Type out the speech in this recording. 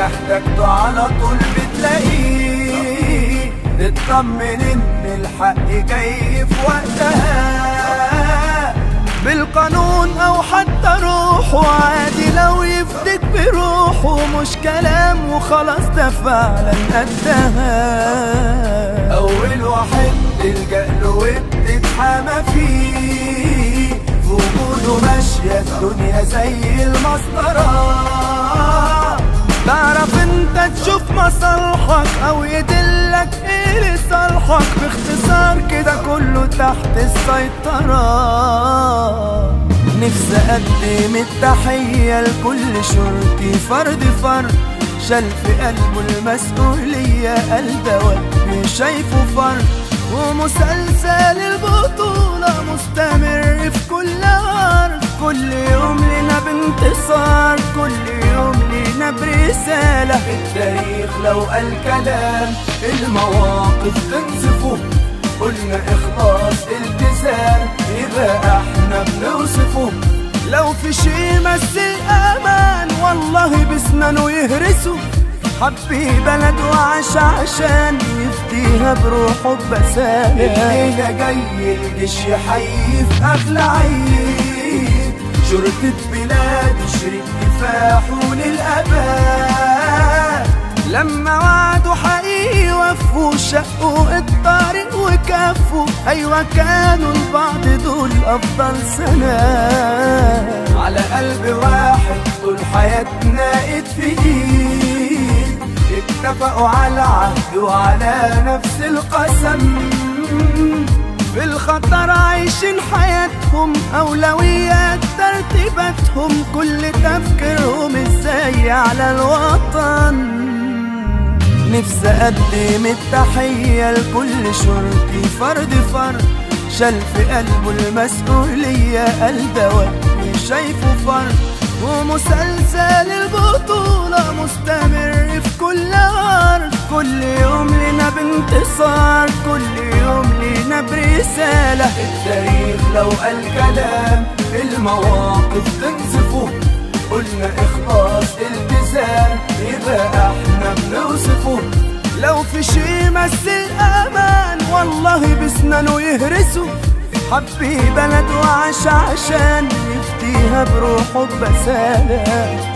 احتجته على طول بتلاقيه تطمن ان الحق جاي في وقتها بالقانون او حتى روحه عادي لو يفدك بروحه مش كلام وخلاص ده فعلا قدها اول واحد تلجأ له وبتتحامى فيه في وجوده ماشية الدنيا زي المسطرة تعرف انت تشوف مصالحك او يدلك ايه لصالحك باختصار كده كله تحت السيطرة نفسي اقدم التحية لكل شرطي فرد فرد شال في قلبه المسؤولية قلبه مش شايفه فرد ومسلسل البطولة مستمر في كل أرض كل يوم لنا بانتصار كل يوم لنا برسالة التاريخ لو قال كلام المواقف تنصفه قلنا إخلاص التزام يبقى احنا بنوصفه لو في شي مثل امان والله بسنانه يهرسه حبي بلد وعاش عشان يفديها بروحه بسالة الليلة جاي الجيش يحيي في أغلى عيد شرطة بلاد شريك كفاحه للأبد لما وعدوا حقيقي وفوا شقوا الطريق وكفوا أيوة كانوا البعض دول أفضل سنة على قلب واحد طول حياتنا ايد في ايد اتفقوا على عهد وعلى نفس القسم في الخطر عايشين حياتهم أولويات ترتيباتهم كل تفكيرهم ازاي على الوطن نفسي أقدم التحية لكل شرطي فرد فرد شال في قلبه المسؤولية قلبه مش شايفه فرد ومسلسل البطولة مستمر في كل أرض كل يوم لنا بانتصار كل يوم لنا برسالة التاريخ لو قال كلام المواقف تنصفه قلنا إخلاص التزام يبقى احنا بنوصفه لو في شي مثل امان والله بسنانه يهرسه حبي بلد وعاش عشان يفديها بروحه بسالة